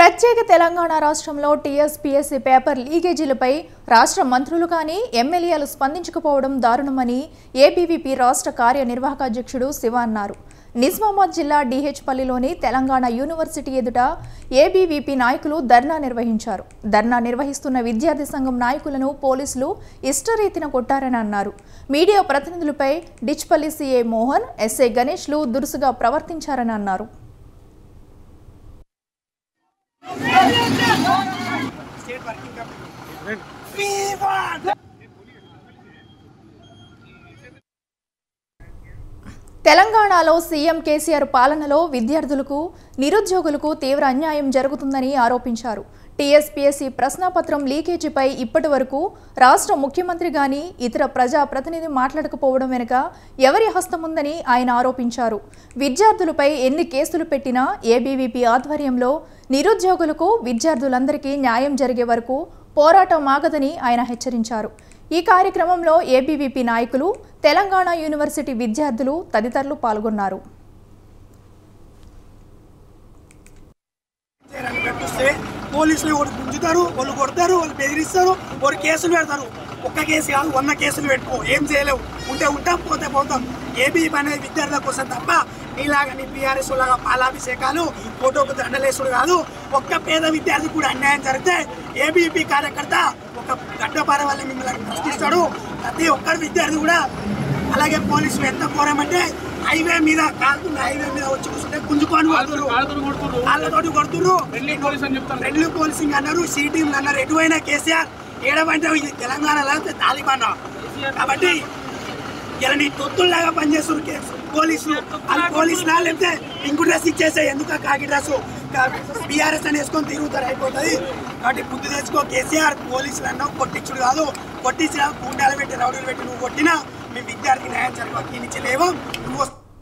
ప్రత్యేక తెలంగాణ రాష్ట్రంలో TSPSC paper లీకేజీలపై రాష్ట్ర మంత్రులు కానీ ఎమ్మెల్యేలు స్పందించకపోవడం దారుణమని ఏబీవీపీ రాష్ట్ర కార్యనిర్వాహక అధ్యక్షుడు శివ అన్నారు నిజామాబాద్ జిల్లా డిహెచ్పల్లిలోని తెలంగాణ యూనివర్సిటీ ఎదుట ఏబీవీపీ నాయకులు ధర్నా నిర్వహించారు ధర్నా నిర్వహిస్తున్న విద్యార్థి సంఘం నాయకులను పోలీసులు ఇష్టరీతిన కొట్టారని అన్నారు మీడియా ప్రతినిధులపై డిచ్పల్లి సీఏ మోహన్ ఎస్ఐ గణేష్లు దురుసుగా ప్రవర్తించారని అన్నారు తెలంగాణలో సీఎం కేసీఆర్ పాలనలో విద్యార్థులకు నిరుద్యోగులకు తీవ్ర అన్యాయం జరుగుతుందని ఆరోపించారు టీఎస్పీఎస్సీ ప్రశ్నాపత్రం లీకేజీపై ఇప్పటి వరకు రాష్ట్ర ముఖ్యమంత్రి గాని ఇతర ప్రజా ప్రతినిధి మాట్లాడకపోవడం వెనుక ఎవరి హస్తం ఉందని ఆయన ఆరోపించారు విద్యార్థులపై ఎన్ని కేసులు పెట్టినా ఏబీవీపీ ఆధ్వర్యంలో నిరుద్యోగులకు విద్యార్థులందరికీ న్యాయం జరిగే వరకు పోరాటం ఆగదని ఆయన హెచ్చరించారు ఈ కార్యక్రమంలో ఏబీవీపీ నాయకులు తెలంగాణ యూనివర్సిటీ విద్యార్థులు తదితరులు పాల్గొన్నారు చేయడానికి పెట్టిస్తే పోలీసులు ఒకటి గుంజుతారు వాళ్ళు కొడతారు వాళ్ళు బెదిరిస్తారు వాళ్ళు కేసులు పెడతారు ఒక్క కేసు కాదు వంద కేసులు పెట్టుకో ఏం చేయలేవు ఉంటే ఉంటాం పోతే పోతాం ఏబీ అనేది విద్యార్థుల కోసం తప్ప నీలాగా నీ బీఆర్ఎస్ లాగా పాలాభిషేకాలు ఫోటోకు దండలేసుడు కాదు ఒక్క పేద విద్యార్థి కూడా అన్యాయం జరిగితే ఏబీపీ కార్యకర్త ఒక గడ్డపార వల్ల మిమ్మల్ని ప్రశ్నిస్తాడు ప్రతి ఒక్కరి విద్యార్థి కూడా అలాగే పోలీసులు ఎంత కోరామంటే హైవే మీద కాలుతున్న హైవే మీద వచ్చి కూర్చుంటే గుంజుకొని కొడుతురు వాళ్ళతోటి కొడుతురు ఫ్రెండ్లీ పోలీసింగ్ అన్నారు సి టీంలు అన్నారు ఎటువైనా కేసీఆర్ ఏడవంటే ఇది తెలంగాణలో అయితే తాలిబాన్ కాబట్టి ఇలా నీ తొత్తుల్లాగా పనిచేస్తారు కేసు పోలీసులు వాళ్ళు పోలీసులా లేకపోతే ఇంకో డ్రెస్ ఇచ్చేసే ఎందుకు ఆ కాకి డ్రెస్ బీఆర్ఎస్ అని వేసుకొని తిరుగుతారు అయిపోతుంది కాబట్టి బుద్ధి తెచ్చుకో కేసీఆర్ పోలీసులు అన్నావు కొట్టించుడు కాదు కొట్టించిన గుండాలు పెట్టి రౌడీలు పెట్టి నువ్వు కొట్టినా మీ విద్యార్థి న్యాయం జరిగి నుంచి లేవు నువ్వు